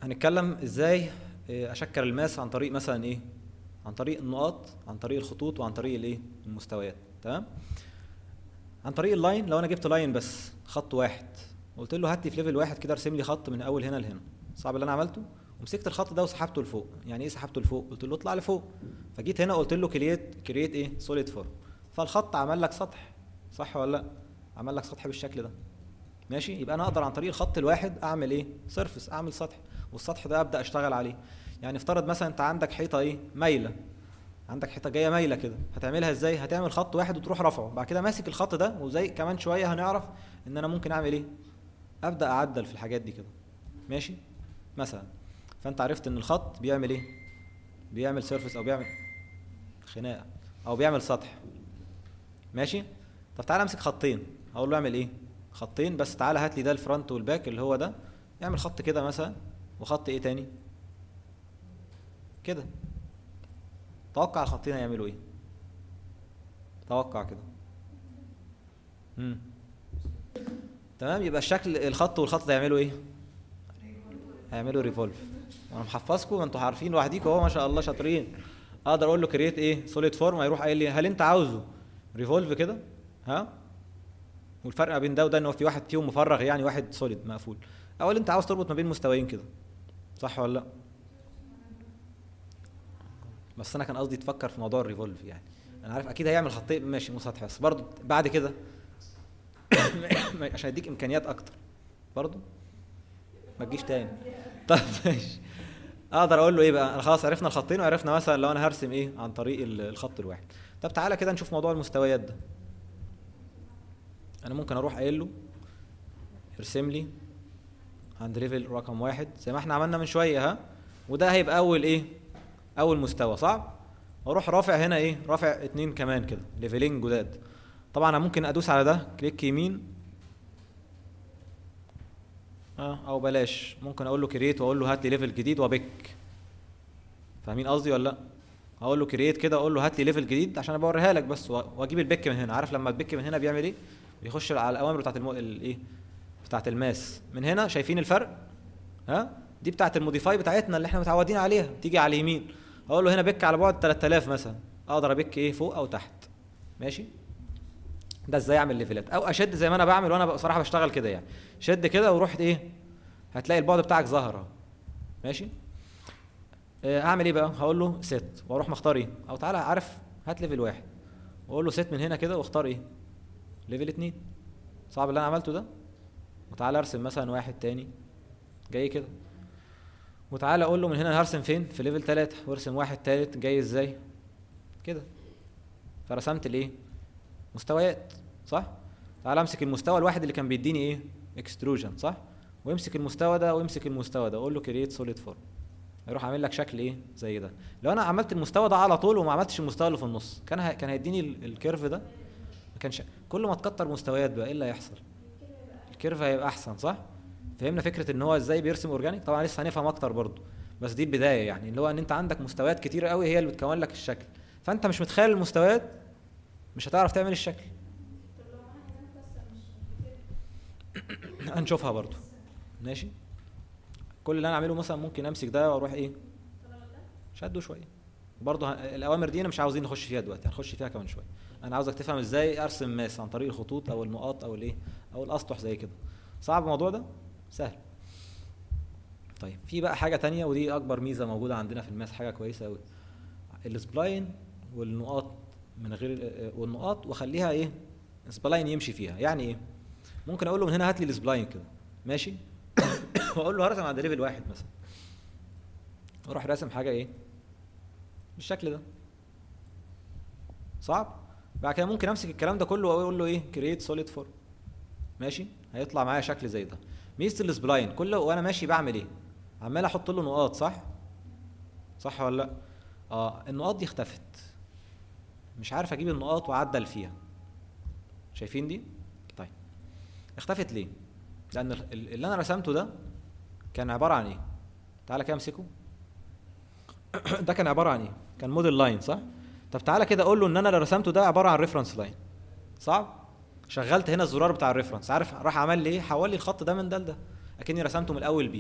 هنتكلم ازاي آه، اشكل الماس عن طريق مثلا ايه عن طريق النقاط عن طريق الخطوط وعن طريق الايه المستويات تمام عن طريق اللاين لو انا جبت لاين بس خط واحد قلت له هات لي في ليفل واحد كده ارسم لي خط من اول هنا لهنا صعب اللي انا عملته ومسكت الخط ده وسحبته لفوق يعني ايه سحبته لفوق قلت له اطلع لفوق فجيت هنا قلت له كرييت كرييت ايه سوليد فورم فالخط عمل لك سطح صح ولا لا عمل لك سطح بالشكل ده ماشي يبقى انا اقدر عن طريق الخط الواحد اعمل ايه سيرفس اعمل سطح والسطح ده ابدا اشتغل عليه يعني افترض مثلا انت عندك حيطه ايه مايله عندك حيطه جايه مايله كده هتعملها ازاي هتعمل خط واحد وتروح رافعه بعد كده ماسك الخط ده وزي كمان شويه هنعرف ان انا ممكن اعمل ايه ابدا اعدل في الحاجات دي كده ماشي مثلا فانت عرفت ان الخط بيعمل ايه بيعمل سيرفس او بيعمل خناقه او بيعمل سطح ماشي طب تعالى امسك خطين اقول له اعمل ايه خطين بس تعالى هات لي ده الفرونت والباك اللي هو ده اعمل خط كده مثلا وخط ايه تاني كده توقع الخطين هيعملوا ايه توقع كده امم تمام يبقى الشكل الخط والخط ده هيعملوا ايه هيعملوا ريفولف وانا محفظكم انتوا عارفين لوحديكم اهو ما شاء الله شاطرين اقدر اقول له كرييت ايه سوليد فورم هيروح قايل لي هل انت عاوزه ريفولف كده ها والفرق ما بين ده وده ان هو في واحد فيهم مفرغ يعني واحد سوليد مقفول اول انت عاوز تربط ما بين مستويين كده صح ولا لا بس انا كان قصدي تفكر في موضوع الريفولف يعني انا عارف اكيد هيعمل خطين ماشي مو سطح بس برضه بعد كده عشان يديك امكانيات اكتر برضه ما تجيش تاني طب ماشي اقدر اقول له ايه بقى انا خلاص عرفنا الخطين وعرفنا مثلا لو انا هرسم ايه عن طريق ال- الخط الواحد طب تعالى كده نشوف موضوع المستويات ده انا ممكن اروح قايل له ارسم لي عند ليفل رقم واحد زي ما احنا عملنا من شويه ها وده هيبقى اول ايه اول مستوى صح واروح رافع هنا ايه رافع اتنين كمان كده ليفلين جداد طبعا انا ممكن ادوس على ده كليك يمين اه او بلاش ممكن اقول له كرييت واقول له هات لي ليفل جديد وبك فاهمين قصدي ولا لا اقول له كرييت كده اقول له هات لي ليفل جديد عشان بوريها لك بس و- واجيب البك من هنا عارف لما البك من هنا بيعمل ايه بيخش على الاوامر بتاعت المو... الايه بتاعت الماس من هنا شايفين الفرق ها دي بتاعت الموديفاي بتاعتنا اللي احنا متعودين عليها تيجي على اليمين اقول له هنا بك على بعد 3000 مثلا اقدر ابك ايه فوق او تحت ماشي ده ازاي اعمل ليفلات او اشد زي ما انا بعمل وانا بصراحه بشتغل كده يعني شد كده ورحت ايه هتلاقي البعد بتاعك ظهر اهو ماشي آه، هعمل ايه بقى هقول له ست واروح مختار ايه او تعالى عارف هات ليفل واحد واقول له ست من هنا كده واختار ايه ليفل اتنين صعب اللي انا عملته ده وتعالى ارسم مثلا واحد تاني جاي كده وتعالى اقول له من هنا هرسم فين في ليفل تلاتة وارسم واحد تالت جاي ازاي كده فرسمت الايه مستويات صح تعالى امسك المستوى الواحد اللي كان بيديني ايه اكستروجن صح وامسك المستوى ده وامسك المستوى ده اقول له كرييت سوليد فورم يروح عامل لك شكل ايه زي ده لو انا عملت المستوى ده على طول وما عملتش المستوى اللي في النص كان ه... كان هيديني ال- الكيرف ده ما كانش كل ما تكتر مستويات بقى ايه اللي هيحصل الكيرف هيبقى احسن صح فهمنا فكره ان هو ازاي بيرسم اورجانيك طبعا لسه هنفهم اكتر برضو بس دي البدايه يعني اللي هو ان انت عندك مستويات كتيره قوي هي اللي بتكون لك الشكل فانت مش متخيل المستويات مش هتعرف تعمل الشكل هنشوفها برضو ماشي كل اللي انا اعمله مثلا ممكن امسك ده واروح ايه شده شويه برضه ه- الاوامر دي انا مش عاوزين نخش فيها دلوقتي هنخش فيها كمان شويه انا عاوزك تفهم ازاي ارسم ماس عن طريق الخطوط او النقاط او الايه او الاسطح زي كده صعب الموضوع ده سهل طيب في بقى حاجه تانية ودي اكبر ميزه موجوده عندنا في الماس حاجه كويسه قوي السبلاين والنقاط من غير والنقاط واخليها ايه سبلاين يمشي فيها يعني ايه ممكن اقول له من هنا هات لي السبلاين كده ماشي واقول له هرسم عند ليفل واحد مثلا واروح راسم حاجه ايه بالشكل ده صعب بعد كده ممكن امسك الكلام ده كله واقول له ايه كرييت سوليد فورم ماشي هيطلع معايا شكل زي ده ميزه السبلاين كل وانا ماشي بعمل ايه عمال احط له نقاط صح صح ولا لا اه النقاط دي اختفت مش عارف اجيب النقاط واعدل فيها شايفين دي طيب اختفت ليه لان ال- ال- اللي انا رسمته ده كان عباره عن ايه تعالى كده امسكه ده كان عباره عن ايه كان موديل لاين صح طب تعالى كده اقول له ان انا اللي رسمته ده عباره عن ريفرنس لاين صعب شغلت هنا الزرار بتاع الريفرنس عارف راح عمل لي ايه حول لي الخط ده من ده لده اكني رسمته من الاول بيه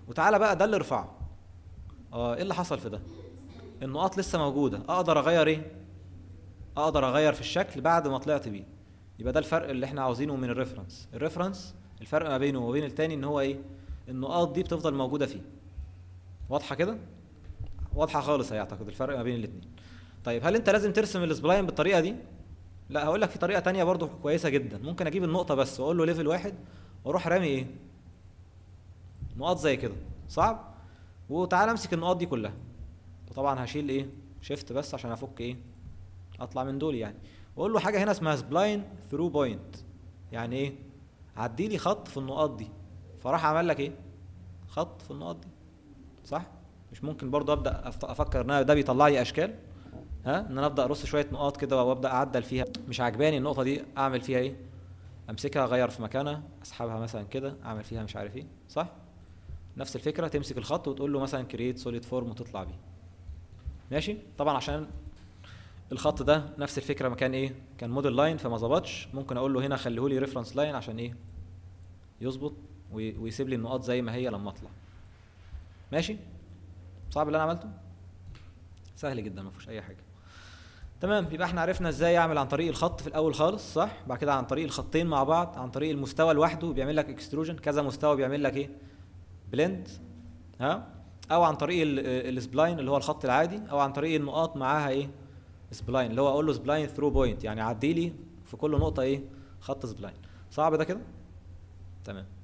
وتعالى بقى ده اللي ارفعه اه ايه اللي حصل في ده النقاط لسه موجوده اقدر اغير ايه اقدر اغير في الشكل بعد ما طلعت بيه يبقى ده الفرق اللي احنا عاوزينه من الريفرنس الريفرنس الفرق ما بينه وما بين التاني ان هو ايه النقاط دي بتفضل موجوده فيه واضحه كده واضحه خالص هي اعتقد الفرق ما بين الاثنين طيب هل انت لازم ترسم السبلاين بالطريقه دي لا هقول لك في طريقه تانية برضو كويسه جدا ممكن اجيب النقطه بس واقول له ليفل واحد واروح رامي ايه نقاط زي كده صعب وتعالى امسك النقاط دي كلها وطبعا هشيل ايه شيفت بس عشان افك ايه اطلع من دول يعني واقول له حاجه هنا اسمها سبلاين ثرو بوينت يعني ايه عدي لي خط في النقاط دي فراح عمل لك ايه خط في النقاط دي صح مش ممكن برضه ابدا أفت- افكر ان أنا ده بيطلع لي اشكال ها ان انا ابدا ارص شويه نقاط كده وابدا اعدل فيها مش عجباني النقطه دي اعمل فيها ايه امسكها اغير في مكانها اسحبها مثلا كده اعمل فيها مش عارف ايه صح نفس الفكره تمسك الخط وتقول له مثلا كرييت سوليد فورم وتطلع بيه ماشي طبعا عشان الخط ده نفس الفكره مكان ايه كان موديل لاين فما ظبطش ممكن اقول له هنا خليه لي ريفرنس لاين عشان ايه يظبط وي- ويسيب لي النقاط زي ما هي لما اطلع ماشي صعب اللي انا عملته سهل جدا ما فيهوش اي حاجه تمام يبقى احنا عرفنا ازاي اعمل عن طريق الخط في الاول خالص صح بعد كده عن طريق الخطين مع بعض عن طريق المستوى لوحده بيعمل لك اكستروجن كذا مستوى بيعمل لك ايه بلند ها او عن طريق ال- السبلاين اللي هو الخط العادي او عن طريق النقاط معاها ايه سبلاين اللي هو اقول له سبلاين ثرو بوينت يعني عدي لي في كل نقطه ايه خط سبلاين صعب ده كده تمام